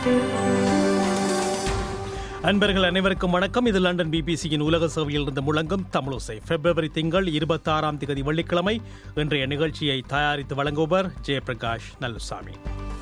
அன்பர்கள் அனைவருக்கும் வணக்கம் இது லண்டன் பிபிசியின் உலக சேவையில் இருந்து முழங்கும் தமிழோசை பிப்ரவரி திங்கள் இருபத்தாறாம் தேதி வெள்ளிக்கிழமை இன்றைய நிகழ்ச்சியை தயாரித்து வழங்குபவர் ஜெயபிரகாஷ் நல்லுசாமி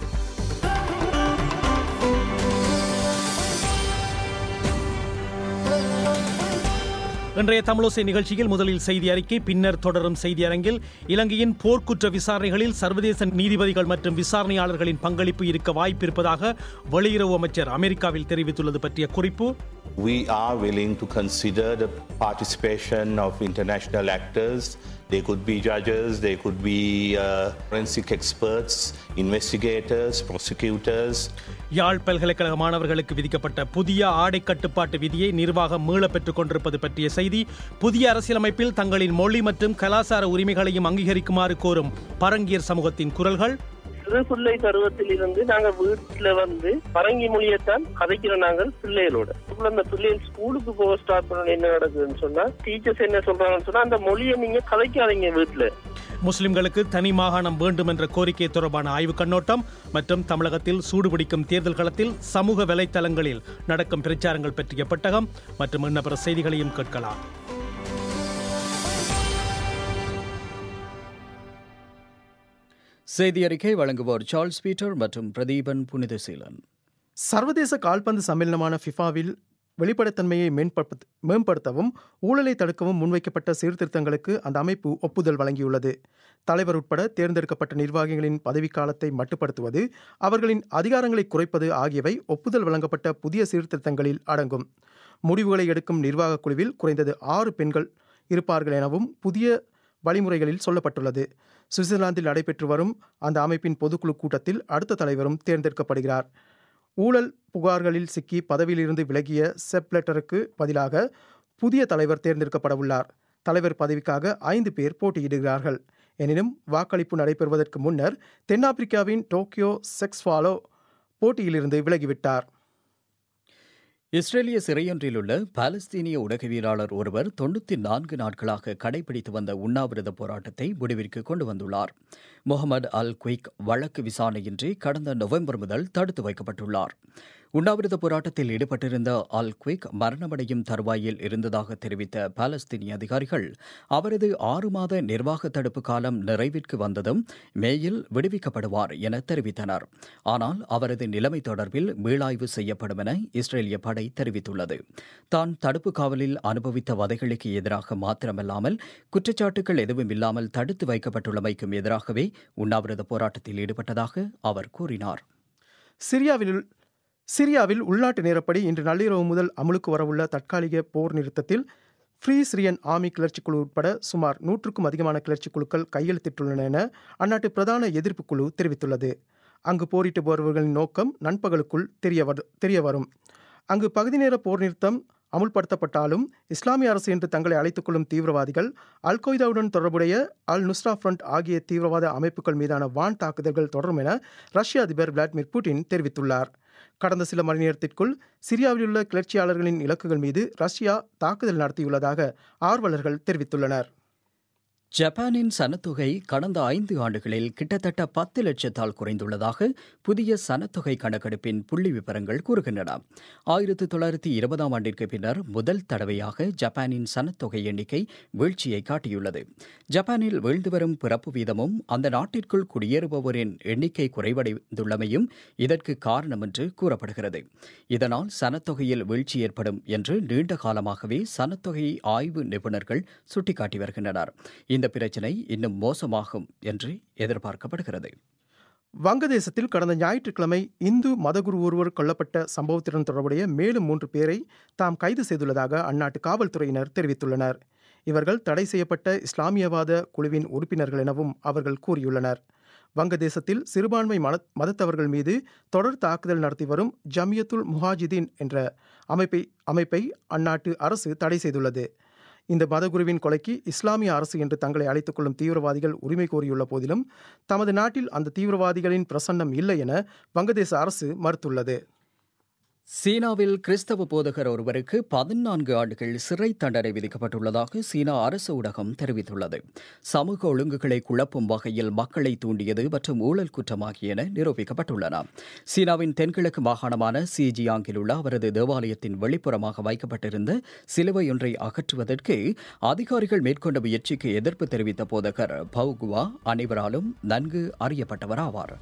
இன்றைய தமிழோசை நிகழ்ச்சியில் முதலில் செய்தி அறிக்கை பின்னர் தொடரும் செய்தி அரங்கில் இலங்கையின் போர்க்குற்ற விசாரணைகளில் சர்வதேச நீதிபதிகள் மற்றும் விசாரணையாளர்களின் பங்களிப்பு இருக்க வாய்ப்பிருப்பதாக வெளியுறவு அமைச்சர் அமெரிக்காவில் தெரிவித்துள்ளது பற்றிய குறிப்பு We are willing to consider the participation of international actors. They could be judges, they could be uh, forensic experts, investigators, prosecutors. யாழ் பல்கலைக்கழக மாணவர்களுக்கு விதிக்கப்பட்ட புதிய ஆடை கட்டுப்பாட்டு விதியை நிர்வாகம் மீளப் பெற்றுக் கொண்டிருப்பது பற்றிய செய்தி புதிய அரசியலமைப்பில் தங்களின் மொழி மற்றும் கலாசார உரிமைகளையும் அங்கீகரிக்குமாறு கோரும் பரங்கியர் சமூகத்தின் குரல்கள் சிறு பிள்ளை பருவத்தில் இருந்து நாங்க வீட்டுல வந்து பரங்கி மொழியைத்தான் கதைக்கிறோம் நாங்கள் பிள்ளைகளோட அப்புறம் அந்த பிள்ளைகள் ஸ்கூலுக்கு போக ஸ்டார்ட் பண்ண என்ன நடக்குதுன்னு சொன்னா டீச்சர்ஸ் என்ன சொல்றாங்கன்னு சொன்னா அந்த மொழியை நீங்க கதைக்காதீங்க வீட்டுல முஸ்லிம்களுக்கு தனி மாகாணம் வேண்டும் என்ற கோரிக்கை தொடர்பான ஆய்வுக் கண்ணோட்டம் மற்றும் தமிழகத்தில் சூடுபிடிக்கும் தேர்தல் களத்தில் சமூக வலைத்தளங்களில் நடக்கும் பிரச்சாரங்கள் பற்றிய பெட்டகம் மற்றும் இன்ன பிற செய்திகளையும் கேட்கலாம் செய்தி அறிக்கை வழங்குவோர் சார்ல்ஸ் பீட்டர் மற்றும் பிரதீபன் புனிதசீலன் சர்வதேச கால்பந்து சம்மேளனமான ஃபிஃபாவில் வெளிப்படைத்தன்மையை மேம்படுத்த மேம்படுத்தவும் ஊழலை தடுக்கவும் முன்வைக்கப்பட்ட சீர்திருத்தங்களுக்கு அந்த அமைப்பு ஒப்புதல் வழங்கியுள்ளது தலைவர் உட்பட தேர்ந்தெடுக்கப்பட்ட நிர்வாகிகளின் பதவிக்காலத்தை மட்டுப்படுத்துவது அவர்களின் அதிகாரங்களை குறைப்பது ஆகியவை ஒப்புதல் வழங்கப்பட்ட புதிய சீர்திருத்தங்களில் அடங்கும் முடிவுகளை எடுக்கும் நிர்வாகக் குழுவில் குறைந்தது ஆறு பெண்கள் இருப்பார்கள் எனவும் புதிய வழிமுறைகளில் சொல்லப்பட்டுள்ளது சுவிட்சர்லாந்தில் நடைபெற்று வரும் அந்த அமைப்பின் பொதுக்குழு கூட்டத்தில் அடுத்த தலைவரும் தேர்ந்தெடுக்கப்படுகிறார் ஊழல் புகார்களில் சிக்கி பதவியிலிருந்து விலகிய செப்லெட்டருக்கு பதிலாக புதிய தலைவர் தேர்ந்தெடுக்கப்பட உள்ளார் தலைவர் பதவிக்காக ஐந்து பேர் போட்டியிடுகிறார்கள் எனினும் வாக்களிப்பு நடைபெறுவதற்கு முன்னர் தென்னாப்பிரிக்காவின் டோக்கியோ செக்ஸ்வாலோ போட்டியிலிருந்து விலகிவிட்டார் இஸ்ரேலிய சிறையொன்றில் உள்ள பாலஸ்தீனிய உடகவியலாளர் ஒருவர் தொண்ணூற்றி நான்கு நாட்களாக கடைபிடித்து வந்த உண்ணாவிரத போராட்டத்தை முடிவிற்கு கொண்டு வந்துள்ளார் முகமது அல் குயிக் வழக்கு விசாரணையின்றி கடந்த நவம்பர் முதல் தடுத்து வைக்கப்பட்டுள்ளார் உண்ணாவிரத போராட்டத்தில் ஈடுபட்டிருந்த அல் குயிக் மரணமடையும் தருவாயில் இருந்ததாக தெரிவித்த பாலஸ்தீனிய அதிகாரிகள் அவரது ஆறு மாத நிர்வாக தடுப்பு காலம் நிறைவிற்கு வந்ததும் மேயில் விடுவிக்கப்படுவார் என தெரிவித்தனர் ஆனால் அவரது நிலைமை தொடர்பில் மீளாய்வு செய்யப்படும் என இஸ்ரேலிய படை தெரிவித்துள்ளது தான் தடுப்பு காவலில் அனுபவித்த வதைகளுக்கு எதிராக மாத்திரமல்லாமல் குற்றச்சாட்டுகள் எதுவும் இல்லாமல் தடுத்து வைக்கப்பட்டுள்ளமைக்கும் எதிராகவே உண்ணாவிரத போராட்டத்தில் ஈடுபட்டதாக அவர் கூறினார் சிரியாவில் சிரியாவில் உள்நாட்டு நேரப்படி இன்று நள்ளிரவு முதல் அமுலுக்கு வரவுள்ள தற்காலிக போர் நிறுத்தத்தில் ஃப்ரீ சிரியன் ஆர்மி கிளர்ச்சி குழு உட்பட சுமார் நூற்றுக்கும் அதிகமான கிளர்ச்சி குழுக்கள் கையெழுத்திட்டுள்ளன என அந்நாட்டு பிரதான எதிர்ப்பு குழு தெரிவித்துள்ளது அங்கு போரிட்டு வருபவர்களின் நோக்கம் நண்பகலுக்குள் தெரிய வரு- தெரிய வரும் அங்கு பகுதி நேர போர் நிறுத்தம் அமுல்படுத்தப்பட்டாலும் இஸ்லாமிய அரசு என்று தங்களை அழைத்துக் கொள்ளும் தீவிரவாதிகள் அல் கொய்தாவுடன் தொடர்புடைய அல் நுஸ்ரா ஃப்ரண்ட் ஆகிய தீவிரவாத அமைப்புகள் மீதான வான் தாக்குதல்கள் தொடரும் என ரஷ்ய அதிபர் விளாடிமிர் புட்டின் தெரிவித்துள்ளார் கடந்த சில மணி நேரத்திற்குள் சிரியாவில் உள்ள கிளர்ச்சியாளர்களின் இலக்குகள் மீது ரஷ்யா தாக்குதல் நடத்தியுள்ளதாக ஆர்வலர்கள் தெரிவித்துள்ளனர் ஜப்பானின் சனத்தொகை கடந்த ஐந்து ஆண்டுகளில் கிட்டத்தட்ட பத்து லட்சத்தால் குறைந்துள்ளதாக புதிய சனத்தொகை கணக்கெடுப்பின் புள்ளி விவரங்கள் கூறுகின்றன ஆயிரத்து தொள்ளாயிரத்தி இருபதாம் ஆண்டிற்கு பின்னர் முதல் தடவையாக ஜப்பானின் சனத்தொகை எண்ணிக்கை வீழ்ச்சியை காட்டியுள்ளது ஜப்பானில் வீழ்ந்து வரும் பிறப்பு வீதமும் அந்த நாட்டிற்குள் குடியேறுபவரின் எண்ணிக்கை குறைவடைந்துள்ளமையும் இதற்கு காரணம் என்று கூறப்படுகிறது இதனால் சனத்தொகையில் வீழ்ச்சி ஏற்படும் என்று நீண்ட காலமாகவே சனத்தொகை ஆய்வு நிபுணர்கள் சுட்டிக்காட்டி வருகின்றனர் இந்த பிரச்சினை இன்னும் மோசமாகும் என்று எதிர்பார்க்கப்படுகிறது வங்கதேசத்தில் கடந்த ஞாயிற்றுக்கிழமை இந்து மதகுரு ஒருவர் கொல்லப்பட்ட சம்பவத்துடன் தொடர்புடைய மேலும் மூன்று பேரை தாம் கைது செய்துள்ளதாக அந்நாட்டு காவல்துறையினர் தெரிவித்துள்ளனர் இவர்கள் தடை செய்யப்பட்ட இஸ்லாமியவாத குழுவின் உறுப்பினர்கள் எனவும் அவர்கள் கூறியுள்ளனர் வங்கதேசத்தில் சிறுபான்மை மத மதத்தவர்கள் மீது தொடர் தாக்குதல் நடத்தி வரும் ஜமியத்துல் முஹாஜிதீன் என்ற அமைப்பை அமைப்பை அந்நாட்டு அரசு தடை செய்துள்ளது இந்த மதகுருவின் கொலைக்கு இஸ்லாமிய அரசு என்று தங்களை அழைத்துக் கொள்ளும் தீவிரவாதிகள் உரிமை கோரியுள்ள போதிலும் தமது நாட்டில் அந்த தீவிரவாதிகளின் பிரசன்னம் இல்லை என வங்கதேச அரசு மறுத்துள்ளது சீனாவில் கிறிஸ்தவ போதகர் ஒருவருக்கு பதினான்கு ஆண்டுகள் சிறை தண்டனை விதிக்கப்பட்டுள்ளதாக சீனா அரசு ஊடகம் தெரிவித்துள்ளது சமூக ஒழுங்குகளை குழப்பும் வகையில் மக்களை தூண்டியது மற்றும் ஊழல் குற்றமாகியன நிரூபிக்கப்பட்டுள்ளன சீனாவின் தென்கிழக்கு மாகாணமான சிஜியாங்கில் உள்ள அவரது தேவாலயத்தின் வெளிப்புறமாக வைக்கப்பட்டிருந்த சிலுவை ஒன்றை அகற்றுவதற்கு அதிகாரிகள் மேற்கொண்ட முயற்சிக்கு எதிர்ப்பு தெரிவித்த போதகர் பவுகுவா அனைவராலும் நன்கு அறியப்பட்டவர் ஆவார்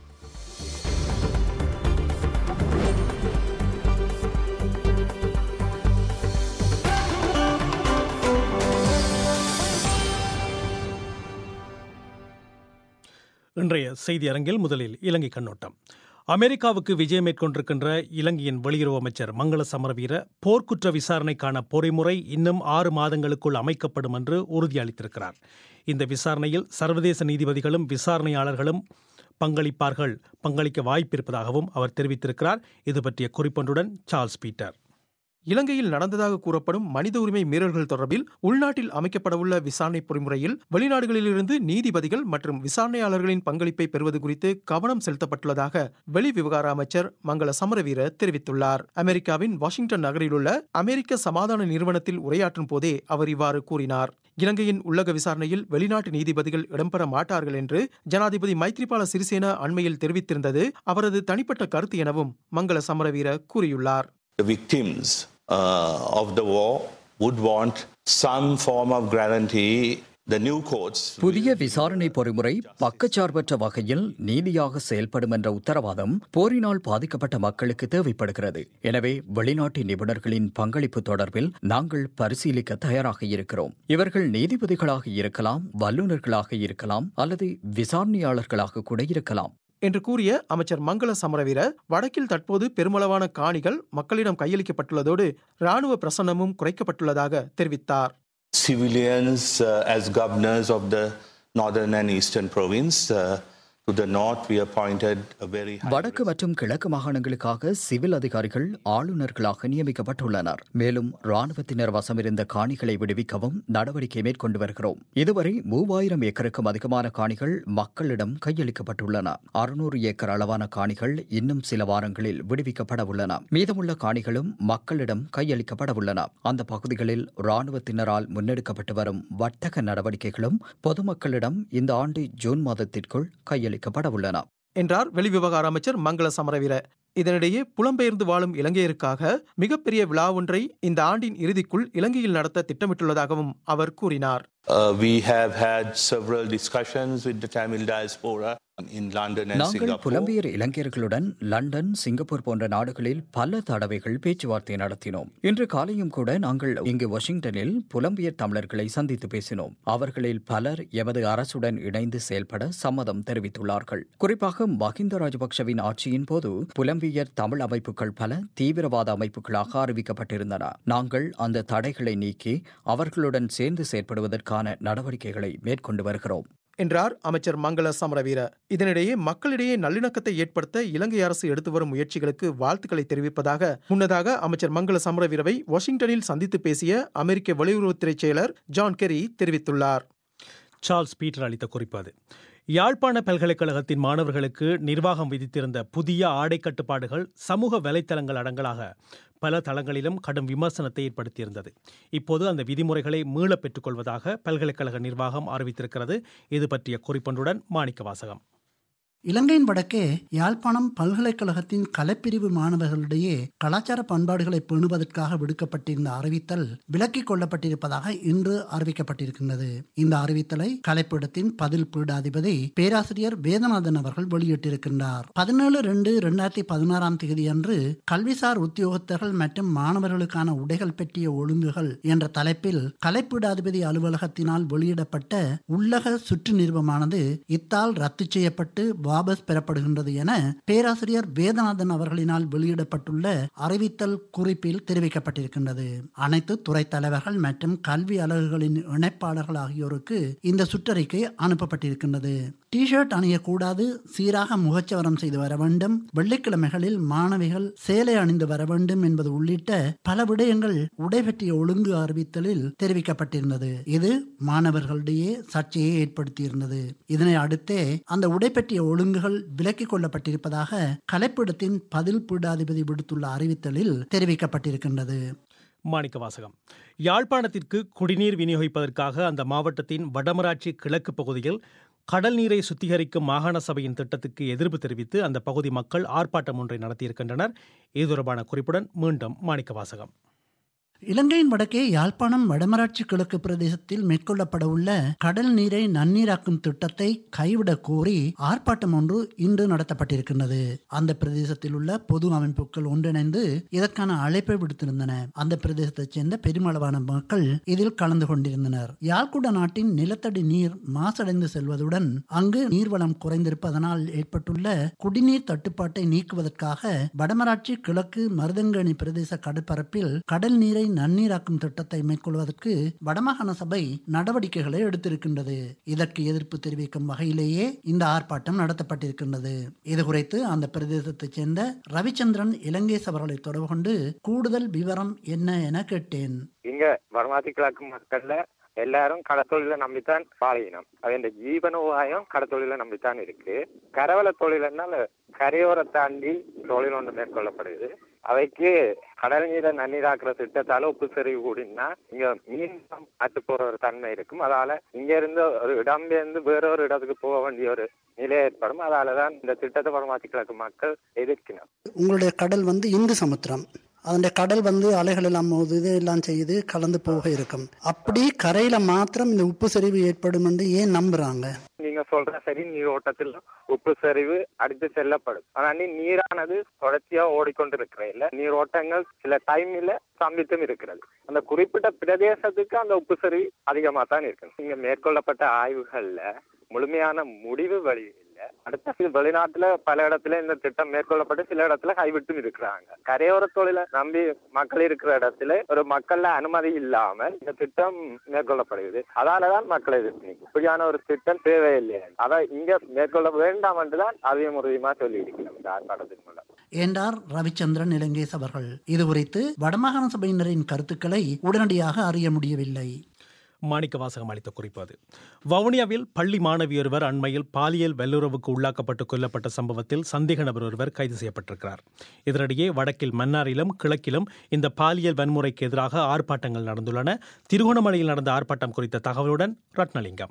இன்றைய செய்தி அரங்கில் முதலில் இலங்கை கண்ணோட்டம் அமெரிக்காவுக்கு விஜயம் மேற்கொண்டிருக்கின்ற இலங்கையின் வெளியுறவு அமைச்சர் மங்கள சமரவீர போர்க்குற்ற விசாரணைக்கான பொறிமுறை இன்னும் ஆறு மாதங்களுக்குள் அமைக்கப்படும் என்று உறுதியளித்திருக்கிறார் இந்த விசாரணையில் சர்வதேச நீதிபதிகளும் விசாரணையாளர்களும் பங்களிப்பார்கள் பங்களிக்க வாய்ப்பிருப்பதாகவும் அவர் தெரிவித்திருக்கிறார் இது பற்றிய குறிப்பொன்றுடன் சார்ல்ஸ் பீட்டர் இலங்கையில் நடந்ததாக கூறப்படும் மனித உரிமை மீறல்கள் தொடர்பில் உள்நாட்டில் அமைக்கப்படவுள்ள விசாரணை பொறிமுறையில் வெளிநாடுகளிலிருந்து நீதிபதிகள் மற்றும் விசாரணையாளர்களின் பங்களிப்பை பெறுவது குறித்து கவனம் செலுத்தப்பட்டுள்ளதாக வெளி விவகார அமைச்சர் மங்கள சமரவீர தெரிவித்துள்ளார் அமெரிக்காவின் வாஷிங்டன் நகரில் உள்ள அமெரிக்க சமாதான நிறுவனத்தில் உரையாற்றும் போதே அவர் இவ்வாறு கூறினார் இலங்கையின் உள்ளக விசாரணையில் வெளிநாட்டு நீதிபதிகள் இடம்பெற மாட்டார்கள் என்று ஜனாதிபதி மைத்ரிபால சிறிசேனா அண்மையில் தெரிவித்திருந்தது அவரது தனிப்பட்ட கருத்து எனவும் மங்கள சமரவீர கூறியுள்ளார் The victims uh, of the war would want some form of guarantee. The new courts. புதிய விசாரணை பொறிமுறை பக்கச்சார்பற்ற வகையில் நீதியாக செயல்படும் என்ற உத்தரவாதம் போரினால் பாதிக்கப்பட்ட மக்களுக்கு தேவைப்படுகிறது எனவே வெளிநாட்டு நிபுணர்களின் பங்களிப்பு தொடர்பில் நாங்கள் பரிசீலிக்க தயாராக இருக்கிறோம் இவர்கள் நீதிபதிகளாக இருக்கலாம் வல்லுநர்களாக இருக்கலாம் அல்லது விசாரணையாளர்களாக கூட இருக்கலாம் என்று கூறிய அமைச்சர் மங்கள சமரவீர வடக்கில் தற்போது பெருமளவான காணிகள் மக்களிடம் கையளிக்கப்பட்டுள்ளதோடு ராணுவ பிரசன்னமும் குறைக்கப்பட்டுள்ளதாக தெரிவித்தார் Civilians uh, as governors of the northern and eastern province. Uh, to the north, we appointed a very high. வடக்கு மற்றும் கிழக்கு மாகாணங்களுக்காக சிவில் அதிகாரிகள் ஆளுநர்களாக நியமிக்கப்பட்டுள்ளனர் மேலும் ராணுவத்தினர் வசமிருந்த காணிகளை விடுவிக்கவும் நடவடிக்கை மேற்கொண்டு வருகிறோம் இதுவரை மூவாயிரம் ஏக்கருக்கும் அதிகமான காணிகள் மக்களிடம் கையளிக்கப்பட்டுள்ளன அறுநூறு ஏக்கர் அளவான காணிகள் இன்னும் சில வாரங்களில் விடுவிக்கப்பட உள்ளன மீதமுள்ள காணிகளும் மக்களிடம் கையளிக்கப்பட உள்ளன அந்த பகுதிகளில் ராணுவத்தினரால் முன்னெடுக்கப்பட்டு வரும் வர்த்தக நடவடிக்கைகளும் பொதுமக்களிடம் இந்த ஆண்டு ஜூன் மாதத்திற்குள் கையளிக்கப்பட உள்ளன என்றார் வெளிவிவகார அமைச்சர் மங்கள சமரவீர இதனிடையே புலம்பெயர்ந்து வாழும் இலங்கையருக்காக மிகப்பெரிய விழா ஒன்றை இந்த ஆண்டின் இறுதிக்குள் இலங்கையில் நடத்த திட்டமிட்டுள்ளதாகவும் அவர் கூறினார் Uh, we have had several discussions with the Tamil diaspora in London and நாங்கள் Singapore. புலம்பெயர் இளைஞர்களுடன் லண்டன் சிங்கப்பூர் போன்ற நாடுகளில் பல தடவைகள் பேச்சுவார்த்தை நடத்தினோம் இன்று காலையும் கூட நாங்கள் இங்கு வாஷிங்டனில் புலம்பெயர் தமிழர்களை சந்தித்து பேசினோம் அவர்களில் பலர் எமது அரசுடன் இணைந்து செயல்பட சம்மதம் தெரிவித்துள்ளார்கள் குறிப்பாக மஹிந்த ராஜபக்சவின் ஆட்சியின் போது புலம்பெயர் தமிழ் அமைப்புகள் பல தீவிரவாத அமைப்புகளாக அறிவிக்கப்பட்டிருந்தன நாங்கள் அந்த தடைகளை நீக்கி அவர்களுடன் சேர்ந்து செயற்படுவதற்கான நடவடிக்கைகளை மேற்கொண்டு வருகிறோம் என்றார் அமைச்சர் மங்கள சமரவீர இதனிடையே மக்களிடையே நல்லிணக்கத்தை ஏற்படுத்த இலங்கை அரசு எடுத்து வரும் முயற்சிகளுக்கு வாழ்த்துக்களை தெரிவிப்பதாக முன்னதாக அமைச்சர் மங்கள சமரவீரவை வாஷிங்டனில் சந்தித்து பேசிய அமெரிக்க வெளியுறவுத்துறை செயலர் ஜான் கெரி தெரிவித்துள்ளார் சார்ல்ஸ் பீட்டர் அளித்த குறிப்பு அது யாழ்ப்பாண பல்கலைக்கழகத்தின் மாணவர்களுக்கு நிர்வாகம் விதித்திருந்த புதிய ஆடை கட்டுப்பாடுகள் சமூக வலைத்தளங்கள் அடங்கலாக பல தளங்களிலும் கடும் விமர்சனத்தை ஏற்படுத்தியிருந்தது இப்போது அந்த விதிமுறைகளை மீளப் பெற்றுக்கொள்வதாக பல்கலைக்கழக நிர்வாகம் அறிவித்திருக்கிறது இது பற்றிய குறிப்பொன்றுடன் மாணிக்க வாசகம் இலங்கையின் வடக்கே யாழ்ப்பாணம் பல்கலைக்கழகத்தின் கலைப்பிரிவு மாணவர்களிடையே கலாச்சார பண்பாடுகளை பேணுவதற்காக விடுக்கப்பட்டிருந்த அறிவித்தல் விலக்கிக் கொள்ளப்பட்டிருப்பதாக இன்று அறிவிக்கப்பட்டிருக்கின்றது இந்த அறிவித்தலை கலைப்பீடத்தின் பதில் பீடாதிபதி பேராசிரியர் வேதநாதன் அவர்கள் வெளியிட்டிருக்கின்றார் பதினேழு ரெண்டு இரண்டாயிரத்தி பதினாறாம் தேதி அன்று கல்விசார் உத்தியோகத்தர்கள் மற்றும் மாணவர்களுக்கான உடைகள் பற்றிய ஒழுங்குகள் என்ற தலைப்பில் கலைப்பீடாதிபதி அலுவலகத்தினால் வெளியிடப்பட்ட உள்ளக சுற்று நிறுவமானது இத்தால் ரத்து செய்யப்பட்டு வாபஸ் பெறப்படுகின்றது என பேராசிரியர் வேதநாதன் அவர்களினால் வெளியிடப்பட்டுள்ள அறிவித்தல் குறிப்பில் தெரிவிக்கப்பட்டிருக்கின்றது அனைத்து துறை தலைவர்கள் மற்றும் கல்வி அலகுகளின் இணைப்பாளர்கள் ஆகியோருக்கு இந்த சுற்றறிக்கை அனுப்பப்பட்டிருக்கின்றது டி ஷர்ட் அணியக்கூடாது சீராக முகச்சவரம் செய்து வர வேண்டும் வெள்ளிக்கிழமைகளில் மாணவிகள் சேலை அணிந்து வர வேண்டும் என்பது உள்ளிட்ட பல விடயங்கள் உடை பற்றிய ஒழுங்கு அறிவித்தலில் தெரிவிக்கப்பட்டிருந்தது இது மாணவர்களிடையே சர்ச்சையை ஏற்படுத்தியிருந்தது இதனை அடுத்தே அந்த உடை பற்றிய ஒழுங்கு ஒழுங்குகள் விலக்கிக் கொள்ளப்பட்டிருப்பதாக கலைப்பீடத்தின் பதில் பீடாதிபதி விடுத்துள்ள அறிவித்தலில் தெரிவிக்கப்பட்டிருக்கின்றது மாணிக்க வாசகம் யாழ்ப்பாணத்திற்கு குடிநீர் விநியோகிப்பதற்காக அந்த மாவட்டத்தின் வடமராட்சி கிழக்கு பகுதியில் கடல் நீரை சுத்திகரிக்கும் மாகாண சபையின் திட்டத்துக்கு எதிர்ப்பு தெரிவித்து அந்த பகுதி மக்கள் ஆர்ப்பாட்டம் ஒன்றை நடத்தியிருக்கின்றனர் இது தொடர்பான குறிப்புடன் மீண்டும் மாணிக்க வாசகம் இலங்கையின் வடக்கே யாழ்ப்பாணம் வடமராட்சி கிழக்கு பிரதேசத்தில் மேற்கொள்ளப்பட உள்ள கடல் நீரை நன்னீராக்கும் திட்டத்தை கைவிடக் கோரி ஆர்ப்பாட்டம் ஒன்று இன்று நடத்தப்பட்டிருக்கின்றது அந்த பிரதேசத்தில் உள்ள பொது அமைப்புகள் ஒன்றிணைந்து இதற்கான அழைப்பை விடுத்திருந்தன அந்த பிரதேசத்தைச் சேர்ந்த பெருமளவான மக்கள் இதில் கலந்து கொண்டிருந்தனர் யாழ்குடா நாட்டின் நிலத்தடி நீர் மாசடைந்து செல்வதுடன் அங்கு நீர்வளம் குறைந்திருப்பதனால் ஏற்பட்டுள்ள குடிநீர் தட்டுப்பாட்டை நீக்குவதற்காக வடமராட்சி கிழக்கு மருதங்கணி பிரதேச கடற்பரப்பில் கடல் நீரை நன்னீராக்கும் திட்டத்தை மேற்கொள்வதற்கு வடமாகாண சபை நடவடிக்கைகளை எடுத்திருக்கின்றது இதற்கு எதிர்ப்பு தெரிவிக்கும் வகையிலேயே இந்த ஆர்ப்பாட்டம் நடத்தப்பட்டிருக்கின்றது இது குறித்து அந்த பிரதேசத்தைச் சேர்ந்த ரவிச்சந்திரன் இலங்கேஸ் அவர்களை தொடர்பு கொண்டு கூடுதல் விவரம் என்ன என கேட்டேன் இங்க வடமாத்தி கிழக்கு மக்கள்ல எல்லாரும் கடத்தொழிலை நம்பித்தான் பாலையினம் அது இந்த ஜீவன உபாயம் கடத்தொழிலை நம்பித்தான் இருக்கு கரவல தொழில்னால கரையோர தாண்டி தொழில் ஒன்று மேற்கொள்ளப்படுது அவைக்கு கடல் நீரை நன்னீராக்குற திட்டத்தால உப்பு சரிவு கூடினா இங்க மீன் அத்து போற ஒரு தன்மை இருக்கும் அதால இங்க இருந்து ஒரு இடம்பெயர்ந்து வேற ஒரு இடத்துக்கு போக வேண்டிய ஒரு நிலை ஏற்படும் அதாலதான் இந்த திட்டத்தை வடமாத்தி கிழக்கு மக்கள் எதிர்க்கினர் உங்களுடைய கடல் வந்து இந்து சமுத்திரம் அதனுடைய கடல் வந்து அலைகள் எல்லாம் மோதுது எல்லாம் செய்யுது கலந்து போக இருக்கும் அப்படி கரையில மாத்திரம் இந்த உப்பு சரிவு ஏற்படும் என்று ஏன் நம்புறாங்க நீங்க சொல்ற சரி நீரோட்டத்தில் உப்பு சரிவு அடித்து செல்லப்படும் ஆனா நீ நீரானது தொடர்ச்சியா ஓடிக்கொண்டிருக்கிற இல்ல நீரோட்டங்கள் சில டைம்ல சம்பித்தும் இருக்கிறது அந்த குறிப்பிட்ட பிரதேசத்துக்கு அந்த உப்பு சரிவு அதிகமா தான் இருக்கு இங்க மேற்கொள்ளப்பட்ட ஆய்வுகள்ல முழுமையான முடிவு வழி இல்ல அடுத்த வெளிநாட்டுல பல இடத்துல இந்த திட்டம் மேற்கொள்ளப்பட்டு சில இடத்துல கைவிட்டும் இருக்கிறாங்க கரையோர தொழிலை நம்பி மக்கள் இருக்கிற இடத்துல ஒரு மக்கள்ல அனுமதி இல்லாமல் இந்த திட்டம் மேற்கொள்ளப்படுகிறது அதாலதான் மக்கள் எதிர்ப்பு இப்படியான ஒரு திட்டம் தேவையில்லை அதை இங்க மேற்கொள்ள வேண்டாம் என்றுதான் அதிகம் உறுதியுமா சொல்லி இருக்கிறோம் இந்த ஆர்ப்பாட்டத்தின் மூலம் என்றார் ரவிச்சந்திரன் இலங்கேஸ் அவர்கள் இது குறித்து வடமாகாண சபையினரின் கருத்துக்களை உடனடியாக அறிய முடியவில்லை மாணிக்க வாசகம் அளித்த குறிப்பு அது வவுனியாவில் பள்ளி மாணவியொருவர் அண்மையில் பாலியல் வல்லுறவுக்கு உள்ளாக்கப்பட்டு கொல்லப்பட்ட சம்பவத்தில் சந்தேக நபர் ஒருவர் கைது செய்யப்பட்டிருக்கிறார் இதனிடையே வடக்கில் மன்னாரிலும் கிழக்கிலும் இந்த பாலியல் வன்முறைக்கு எதிராக ஆர்ப்பாட்டங்கள் நடந்துள்ளன திருகோணமலையில் நடந்த ஆர்ப்பாட்டம் குறித்த தகவலுடன் ரத்னலிங்கம்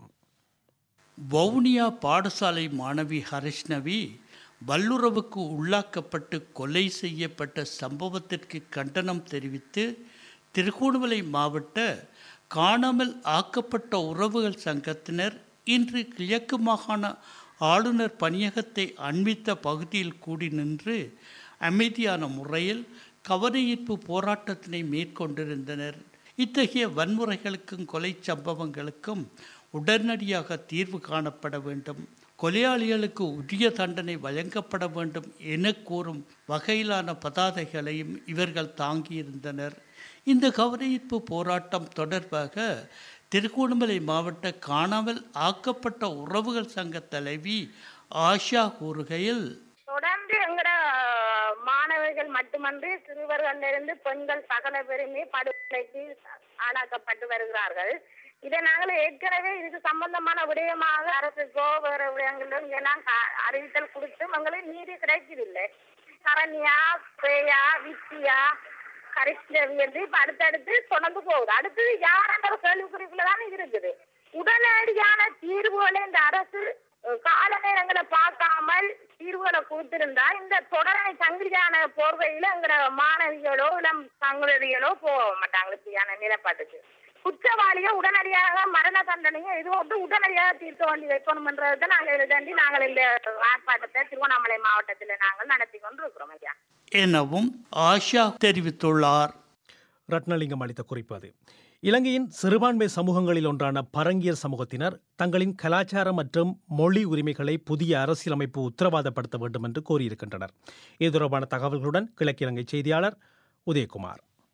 வவுனியா பாடசாலை மாணவி ஹரிஷ்ணவி வல்லுறவுக்கு உள்ளாக்கப்பட்டு கொலை செய்யப்பட்ட சம்பவத்திற்கு கண்டனம் தெரிவித்து திருகோணமலை மாவட்ட காணாமல் ஆக்கப்பட்ட உறவுகள் சங்கத்தினர் இன்று கிழக்கு மாகாண ஆளுநர் பணியகத்தை அண்மித்த பகுதியில் கூடி நின்று அமைதியான முறையில் கவனஈர்ப்பு போராட்டத்தினை மேற்கொண்டிருந்தனர் இத்தகைய வன்முறைகளுக்கும் கொலை சம்பவங்களுக்கும் உடனடியாக தீர்வு காணப்பட வேண்டும் கொலையாளிகளுக்கு உரிய தண்டனை வழங்கப்பட வேண்டும் என கூறும் வகையிலான பதாதைகளையும் இவர்கள் தாங்கியிருந்தனர் இந்த கவனஈர்ப்பு போராட்டம் தொடர்பாக திருகோணமலை மாவட்ட காணாமல் ஆக்கப்பட்ட உறவுகள் சங்க தலைவி ஆஷா கூறுகையில் தொடர்ந்து எங்கட மாணவர்கள் மட்டுமன்றி சிறுவர்களிலிருந்து பெண்கள் சகல பேருமே படுகொலைக்கு ஆளாக்கப்பட்டு வருகிறார்கள் இதை நாங்கள் ஏற்கனவே இதுக்கு சம்பந்தமான விடயமாக அரசுக்கோ வேற விடயங்களிலும் இங்கெல்லாம் கா- அறிவித்தல் கொடுத்தும் எங்களுக்கு நீதி கிடைக்கவில்லை சரண்யா ஸ்ரேயா வித்யா கரிஷ்ணவி என்று இப்ப அடுத்தடுத்து தொடர்ந்து போகுது அடுத்தது யாருன்ற ஒரு கேள்விக்குறிக்குள்ள தான் இருக்குது உடனடியான தீர்வுகளை இந்த அரசு அஹ், கால நேரங்களை பார்க்காமல் தீர்வுகளை கொடுத்திருந்தா இந்த தொடரணை சங்கிலியான போர்வையில எங்கட மாணவிகளோ இளம் சங்கதிகளோ போக மாட்டாங்க இப்படியான நிலப்பாட்டுக்கு குற்றவாளியை உடனடியாக மரண தண்டனையை இது வந்து உடனடியாக தீர்க்க வேண்டி வைக்கணும்ன்றதை நாங்கள் எழுதாண்டி நாங்கள் இந்த ஆர்ப்பாட்டத்தை திருவண்ணாமலை மாவட்டத்தில் நாங்கள் நடத்தி கொண்டிருக்கிறோம் ஐயா எனவும் ஆஷா தெரிவித்துள்ளார் ரத்னலிங்கம் அளித்த குறிப்பு அது இலங்கையின் சிறுபான்மை சமூகங்களில் ஒன்றான பரங்கியர் சமூகத்தினர் தங்களின் கலாச்சார மற்றும் மொழி உரிமைகளை புதிய அரசியலமைப்பு உத்தரவாதப்படுத்த வேண்டும் என்று கோரியிருக்கின்றனர் இது தொடர்பான தகவல்களுடன் கிழக்கிழங்கை செய்தியாளர் உதயகுமார்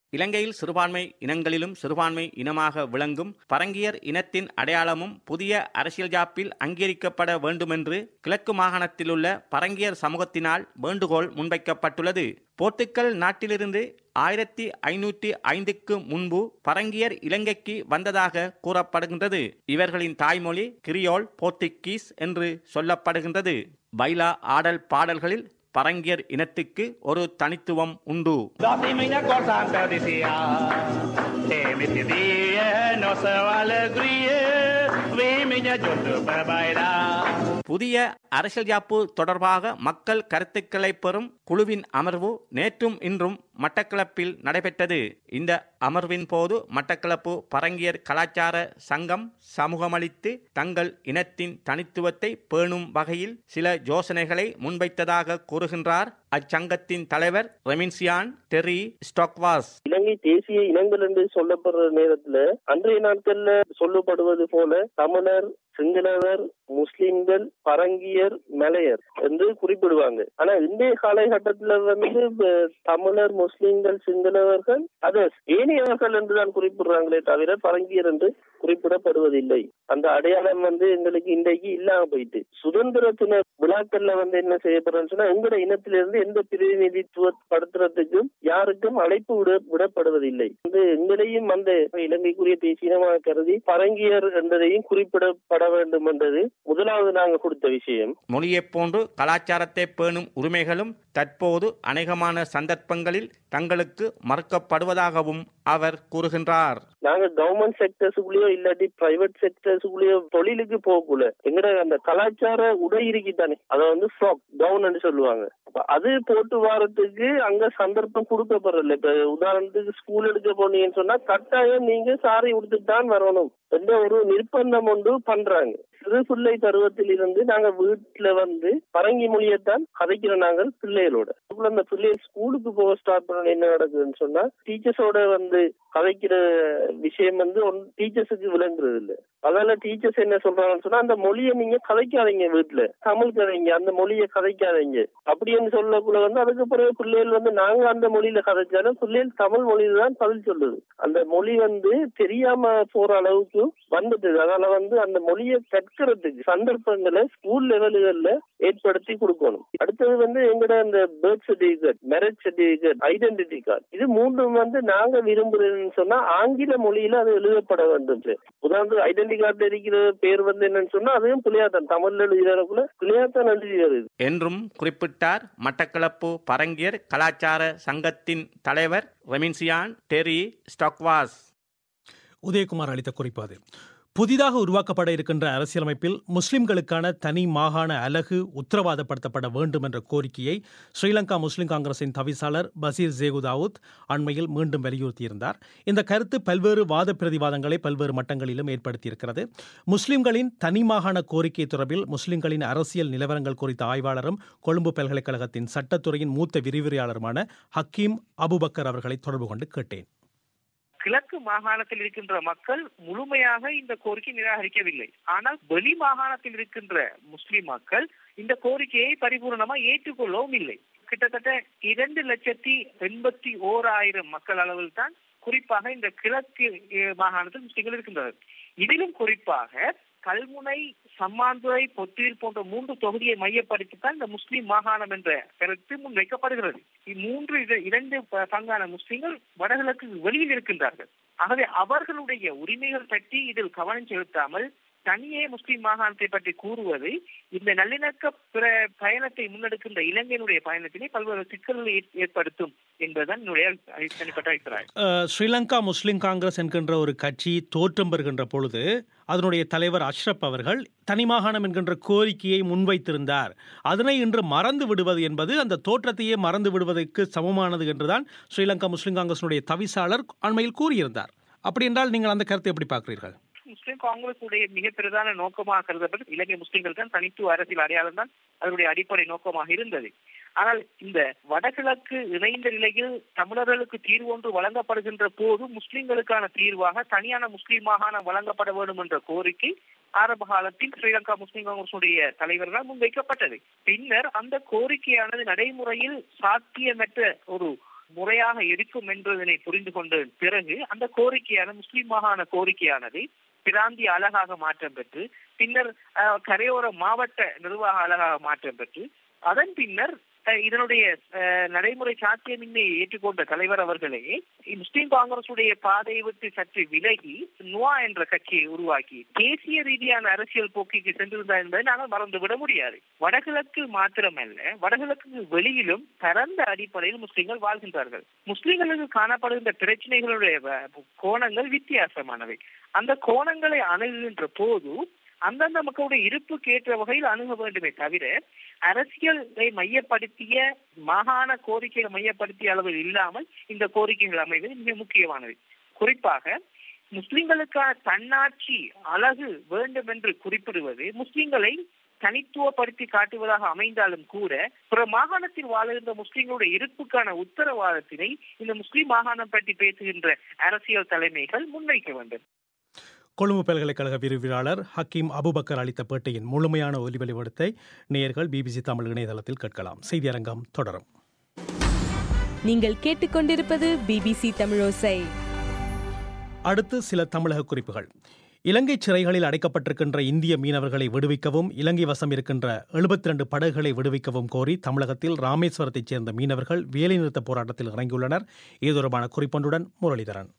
இலங்கையில் சிறுபான்மை இனங்களிலும் சிறுபான்மை இனமாக விளங்கும் பரங்கியர் இனத்தின் அடையாளமும் புதிய அரசியல் ஜாப்பில் அங்கீகரிக்கப்பட வேண்டுமென்று கிழக்கு மாகாணத்திலுள்ள பரங்கியர் சமூகத்தினால் வேண்டுகோள் முன்வைக்கப்பட்டுள்ளது போர்த்துக்கல் நாட்டிலிருந்து ஆயிரத்தி ஐநூற்றி ஐந்துக்கு முன்பு பரங்கியர் இலங்கைக்கு வந்ததாக கூறப்படுகின்றது இவர்களின் தாய்மொழி கிரியோல் போர்த்துகீஸ் என்று சொல்லப்படுகின்றது பைலா ஆடல் பாடல்களில் பரங்கியர் இனத்துக்கு ஒரு தனித்துவம் உண்டு புதிய அரசியல் யாப்பு தொடர்பாக மக்கள் கருத்துக்களை பெறும் குழுவின் அமர்வு நேற்றும் இன்றும் மட்டக்களப்பில் நடைபெற்றது இந்த அமர்வின் போது மட்டக்களப்பு பரங்கியர் கலாச்சார சங்கம் சமூகமளித்து தங்கள் இனத்தின் தனித்துவத்தை பேணும் வகையில் சில யோசனைகளை முன்வைத்ததாக கூறுகின்றார் அச்சங்கத்தின் தலைவர் ரெமின்சியான் டெரி ஸ்டாக்வாஸ் இலங்கை தேசிய இனங்கள் என்று சொல்லப்படுற நேரத்துல அன்றைய நாட்கள்ல சொல்லப்படுவது போல தமிழர் சிங்களவர் முஸ்லிம்கள் பரங்கியர் மலையர் என்று குறிப்பிடுவாங்க ஆனா இன்றைய காலகட்டத்துல வந்து அஹ், தமிழர் முஸ்லிம்கள் சிங்களவர்கள் அது ஏனையவர்கள் என்றுதான் குறிப்பிடுறாங்களே தவிர பரங்கியர் என்று குறிப்பிடப்படுவதில்லை அந்த அடையாளம் வந்து எங்களுக்கு இன்றைக்கு இல்லாம போயிட்டு சுதந்திர தின விழாக்கள்ல வந்து என்ன செய்யப்படுறதுன்னு சொன்னா எங்கட இனத்திலிருந்து எந்த பிரதிநிதித்துவப்படுத்துறதுக்கும் யாருக்கும் அழைப்பு விட விடப்படுவதில்லை வந்து எங்களையும் அந்த இலங்கைக்குரிய தேசிய இனமாக கருதி பரங்கியர் என்பதையும் குறிப்பிடப்பட வேண்டும் என்றது முதலாவது நாங்க கொடுத்த விஷயம் மொழியைப் போன்று கலாச்சாரத்தை பேணும் உரிமைகளும் தற்போது அநேகமான சந்தர்ப்பங்களில் தங்களுக்கு மறுக்கப்படுவதாகவும் அவர் கூறுகின்றார் நாங்க கவர்மெண்ட் செக்டர்ஸுக்குள்ளேயோ இல்லாட்டி பிரைவேட் செக்டர்ஸுக்குள்ளேயோ தொழிலுக்கு போகக்குள்ள எங்கட அந்த கலாச்சார உடை இருக்குதானே அதை வந்து ஃப்ராக் கவுன் சொல்லுவாங்க அப்ப அது போட்டு வாரத்துக்கு அங்க சந்தர்ப்பம் கொடுக்கப்படுறதில்ல இப்ப உதாரணத்துக்கு ஸ்கூல் எடுக்க போனீங்கன்னு சொன்னா கட்டாயம் நீங்க சாரி உடுத்துட்டு தான் வரணும் என்ற ஒரு நிர்பந்தம் ஒன்று பண்றாங்க சிறு பிள்ளை பருவத்தில் இருந்து நாங்க வீட்டுல வந்து பரங்கி மொழியைத்தான் கதைக்கிறோம் நாங்கள் பிள்ளைகளோட அதுக்குள்ள அந்த பிள்ளைகள் ஸ்கூலுக்கு போக ஸ்டார்ட் பண்ண என்ன நடக்குதுன்னு சொன்னா டீச்சர்ஸோட வந்து கதைக்கிற விஷயம் வந்து டீச்சர்ஸுக்கு விளங்குறது இல்ல அதனால டீச்சர்ஸ் என்ன சொல்றாங்கன்னு சொன்னா அந்த மொழியை நீங்க கதைக்காதீங்க வீட்டுல தமிழ் கதைங்க அந்த மொழியை கதைக்காதீங்க அப்படின்னு சொல்லக்குள்ள வந்து அதுக்கு பிறகு பிள்ளைகள் வந்து நாங்க அந்த மொழியில கதைச்சாலும் பிள்ளைகள் தமிழ் மொழியில தான் பதில் சொல்லுது அந்த மொழி வந்து தெரியாம போற அளவுக்கு வந்துட்டு அதனால வந்து அந்த மொழியை கற்கிறதுக்கு சந்தர்ப்பங்களை ஸ்கூல் லெவல்கள்ல ஏற்படுத்தி கொடுக்கணும் அடுத்தது வந்து எங்கட அந்த birth certificate marriage certificate identity card இது மூன்றும் வந்து நாங்க விரும்புறதுன்னு சொன்னா ஆங்கில மொழியில அது எழுதப்பட வேண்டும் சார் உதாரணத்துக்கு ஐடென்டி கார்டுல இருக்கிற பேர் வந்து என்னன்னு சொன்னா அதுவும் பிள்ளையாத்தான் தமிழ்ல எழுதிறக்குள்ள பிள்ளையாத்தான் எழுதி வருது என்றும் குறிப்பிட்டார் மட்டக்களப்பு பரங்கியர் கலாச்சார சங்கத்தின் தலைவர் ரெமின்சியான் டெரி ஸ்டாக்வாஸ் உதயகுமார் அளித்த குறிப்பு அது புதிதாக உருவாக்கப்பட இருக்கின்ற அரசியலமைப்பில் முஸ்லிம்களுக்கான தனி மாகாண அலகு உத்தரவாதப்படுத்தப்பட வேண்டும் என்ற கோரிக்கையை ஸ்ரீலங்கா முஸ்லிம் காங்கிரசின் தவிசாளர் பசீர் ஜேகுதாவுத் அண்மையில் மீண்டும் வலியுறுத்தியிருந்தார் இந்த கருத்து பல்வேறு வாத பிரதிவாதங்களை பல்வேறு மட்டங்களிலும் ஏற்படுத்தியிருக்கிறது முஸ்லிம்களின் தனி மாகாண கோரிக்கை தொடர்பில் முஸ்லிம்களின் அரசியல் நிலவரங்கள் குறித்த ஆய்வாளரும் கொழும்பு பல்கலைக்கழகத்தின் சட்டத்துறையின் மூத்த விரிவுரையாளருமான ஹக்கீம் அபுபக்கர் அவர்களை தொடர்பு கொண்டு கேட்டேன் கிழக்கு மாகாணத்தில் இருக்கின்ற மக்கள் முழுமையாக இந்த கோரிக்கை நிராகரிக்கவில்லை ஆனால் வெளி மாகாணத்தில் இருக்கின்ற முஸ்லிம் மக்கள் இந்த கோரிக்கையை பரிபூர்ணமா ஏற்றுக்கொள்ளவும் இல்லை கிட்டத்தட்ட இரண்டு லட்சத்தி எண்பத்தி ஓராயிரம் மக்கள் அளவில் தான் குறிப்பாக இந்த கிழக்கு அஹ், மாகாணத்தில் முஸ்லிம்கள் இருக்கின்றனர் இதிலும் குறிப்பாக கல்முனை சம்மாந்துறை பொத்தியில் போன்ற மூன்று தொகுதியை மையப்படுத்தித்தான் இந்த முஸ்லிம் மாகாணம் என்ற கருத்து முன்வைக்கப்படுகிறது இம்மூன்று இர- இரண்டு ப- பங்கான முஸ்லிம்கள் வடகிழக்கு வெளியில் இருக்கின்றார்கள் ஆகவே அவர்களுடைய உரிமைகள் பற்றி இதில் கவனம் செலுத்தாமல் தனியே முஸ்லிம் மாகாணத்தை பற்றி கூறுவது இந்த நல்லிணக்க பிற பயணத்தை முன்னெடுக்கின்ற இலங்கையினுடைய பயணத்தினை பல்வேறு சிக்கல்களை ஏற்- ஏற்படுத்தும் என்பதுதான் என்னுடைய அழி- தனிப்பட்ட அபிப்பிராயம் அஹ், ஸ்ரீலங்கா முஸ்லிம் காங்கிரஸ் என்கின்ற ஒரு கட்சி தோற்றம் பெறுகின்ற பொழுது அதனுடைய தலைவர் அஷ்ரப் அவர்கள் தனிமாகாணம் என்கின்ற கோரிக்கையை முன்வைத்திருந்தார் அதனை இன்று மறந்து விடுவது என்பது அந்த தோற்றத்தையே மறந்து விடுவதற்கு சமமானது என்றுதான் ஸ்ரீலங்கா முஸ்லிம் காங்கிரசினுடைய தவிசாளர் அண்மையில் கூறியிருந்தார் அப்படி என்றால் நீங்கள் அந்த கருத்தை எப்படி பார்க்கிறீர்கள் முஸ்லிம் காங்கிரஸ் உடைய மிக பிரதான நோக்கமாக கருதப்பட்டு இலங்கை முஸ்லிம்கள் தான் தனித்துவ அரசியல் அடையாளம் தான் அதனுடைய அடிப்படை நோக்கமாக இருந்தது ஆனால் இந்த வடகிழக்கு இணைந்த நிலையில் தமிழர்களுக்கு தீர்வு ஒன்று வழங்கப்படுகின்ற போது முஸ்லிம்களுக்கான தீர்வாக தனியான முஸ்லிம் மாகாணம் வழங்கப்பட வேண்டும் என்ற கோரிக்கை ஆரம்ப காலத்தில் ஸ்ரீலங்கா முஸ்லிம் காங்கிரசுடைய தலைவர்களால் முன்வைக்கப்பட்டது பின்னர் அந்த கோரிக்கையானது நடைமுறையில் சாத்தியமற்ற ஒரு முறையாக இருக்கும் என்பதனை புரிந்து கொண்ட பிறகு அந்த கோரிக்கையான முஸ்லிம் மாகாண கோரிக்கையானது பிராந்திய அழகாக மாற்றம் பெற்று பின்னர் அஹ், கரையோர மாவட்ட நிர்வாக அழகாக மாற்றம் பெற்று அதன் பின்னர் அஹ், இதனுடைய அஹ், நடைமுறை சாத்தியமின்மையை ஏற்றுக்கொண்ட தலைவர் அவர்களே முஸ்லிம் காங்கிரசுடைய பாதையை விட்டு சற்று விலகி நுவா என்ற கட்சியை உருவாக்கி தேசிய ரீதியான அரசியல் போக்கிற்கு சென்றிருந்தார் என்பதை நாங்கள் மறந்துவிட முடியாது வடகிழக்கு மாத்திரமல்ல வடகிழக்கு வெளியிலும் பரந்த அடிப்படையில் முஸ்லிம்கள் வாழ்கின்றார்கள் முஸ்லிம்களுக்கு காணப்படுகின்ற பிரச்சனைகளுடைய வ- கோணங்கள் வித்தியாசமானவை அந்த கோணங்களை அணுகுகின்ற போது அந்தந்த மக்களுடைய இருப்புக்கு ஏற்ற வகையில் அணுக வேண்டுமே தவிர அரசியலை மையப்படுத்திய மாகாண கோரிக்கைகளை மையப்படுத்திய அளவில் இல்லாமல் இந்த கோரிக்கைகள் அமைவது மிக முக்கியமானது குறிப்பாக முஸ்லிம்களுக்கான தன்னாட்சி அழகு வேண்டும் என்று குறிப்பிடுவது முஸ்லிம்களை தனித்துவப்படுத்தி காட்டுவதாக அமைந்தாலும் கூட பிற மாகாணத்தில் வாழுகின்ற முஸ்லிம்களுடைய இருப்புக்கான உத்தரவாதத்தினை இந்த முஸ்லிம் மாகாணம் பற்றி பேசுகின்ற அரசியல் தலைமைகள் முன்வைக்க வேண்டும் கொழும்பு பல்கலைக்கழக விரிவியாளர் ஹக்கீம் அபுபக்கர் அளித்த பேட்டியின் முழுமையான ஒலிவெளிவடத்தை நேயர்கள் பிபிசி தமிழ் இணையதளத்தில் கேட்கலாம் செய்தியரங்கம் தொடரும் நீங்கள் கேட்டுக்கொண்டிருப்பது பிபிசி தமிழோசை அடுத்து சில தமிழக குறிப்புகள் இலங்கை சிறைகளில் அடைக்கப்பட்டிருக்கின்ற இந்திய மீனவர்களை விடுவிக்கவும் இலங்கை வசம் இருக்கின்ற 72 படகுகளை விடுவிக்கவும் கோரி தமிழகத்தில் ராமேஸ்வரத்தைச் சேர்ந்த மீனவர்கள் வேலைநிறுத்த போராட்டத்தில் இறங்கியுள்ளனர் இது தொடர்பான குறிப்பொன்றுடன் முரளிதரன்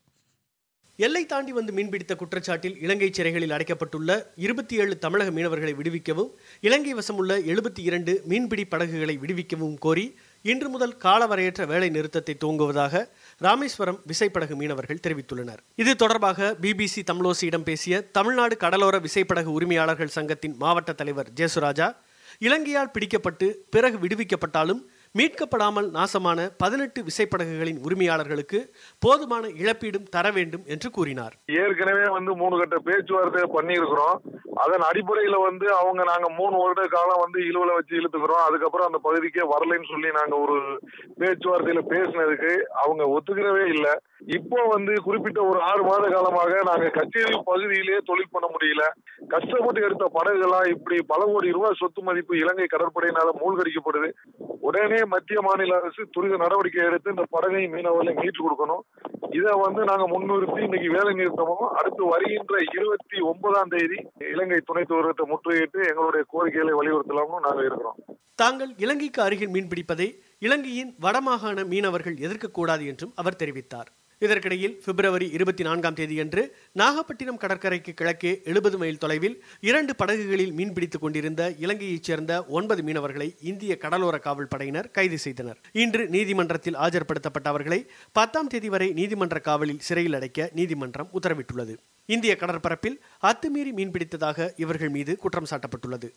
எல்லை தாண்டி வந்து மீன்பிடித்த குற்றச்சாட்டில் இலங்கை சிறைகளில் அடைக்கப்பட்டுள்ள இருபத்தி ஏழு தமிழக மீனவர்களை விடுவிக்கவும் இலங்கை வசமுள்ள எழுபத்தி இரண்டு மீன்பிடி படகுகளை விடுவிக்கவும் கோரி இன்று முதல் காலவரையற்ற வேலை நிறுத்தத்தை துவங்குவதாக ராமேஸ்வரம் விசைப்படகு மீனவர்கள் தெரிவித்துள்ளனர் இது தொடர்பாக பிபிசி தமிழோசியிடம் பேசிய தமிழ்நாடு கடலோர விசைப்படகு உரிமையாளர்கள் சங்கத்தின் மாவட்ட தலைவர் ஜேசுராஜா இலங்கையால் பிடிக்கப்பட்டு பிறகு விடுவிக்கப்பட்டாலும் மீட்கப்படாமல் நாசமான பதினெட்டு விசைப்படகுகளின் உரிமையாளர்களுக்கு போதுமான இழப்பீடும் தர வேண்டும் என்று கூறினார் ஏற்கனவே வந்து மூணு கட்ட பேச்சுவார்த்தை பண்ணியிருக்கிறோம் அதன் அடிப்படையில வந்து அவங்க நாங்க மூணு வருட காலம் வந்து இழுவல வச்சு இழுத்துக்கிறோம் அதுக்கப்புறம் அந்த பகுதிக்கே வரலைன்னு சொல்லி நாங்க ஒரு பேச்சுவார்த்தையில பேசினதுக்கு அவங்க ஒத்துக்கிறவே இல்லை இப்போ வந்து குறிப்பிட்ட ஒரு ஆறு மாத காலமாக நாங்க கச்சேரி பகுதியிலே தொழில் பண்ண முடியல கஷ்டப்பட்டு எடுத்த படகுகள்லாம் இப்படி பல கோடி ரூபாய் சொத்து மதிப்பு இலங்கை கடற்படையினால மூழ்கடிக்கப்படுது உடனே மத்திய மாநில அரசு துரித நடவடிக்கை எடுத்து இந்த படகை மீனவர்களை மீட்டு கொடுக்கணும் இதை வந்து நாங்க முன்னிறுத்தி இன்னைக்கு வேலை நிறுத்தமும் அடுத்து வருகின்ற இருபத்தி ஒன்பதாம் தேதி இலங்கை துணை தூதரத்தை முற்றுகையிட்டு எங்களுடைய கோரிக்கைகளை வலியுறுத்தலாம்னு நாங்க இருக்கிறோம் தாங்கள் இலங்கைக்கு அருகில் மீன்பிடிப்பதை இலங்கையின் வடமாகாண மீனவர்கள் எதிர்க்கக்கூடாது என்றும் அவர் தெரிவித்தார் இதற்கிடையில் பிப்ரவரி இருபத்தி நான்காம் தேதியன்று நாகப்பட்டினம் கடற்கரைக்கு கிழக்கே எழுபது மைல் தொலைவில் இரண்டு படகுகளில் மீன்பிடித்துக் கொண்டிருந்த இலங்கையைச் சேர்ந்த ஒன்பது மீனவர்களை இந்திய கடலோர காவல் படையினர் கைது செய்தனர் இன்று நீதிமன்றத்தில் ஆஜர்படுத்தப்பட்ட அவர்களை பத்தாம் தேதி வரை நீதிமன்ற காவலில் சிறையில் அடைக்க நீதிமன்றம் உத்தரவிட்டுள்ளது இந்திய கடற்பரப்பில் அத்துமீறி மீன்பிடித்ததாக இவர்கள் மீது குற்றம் சாட்டப்பட்டுள்ளது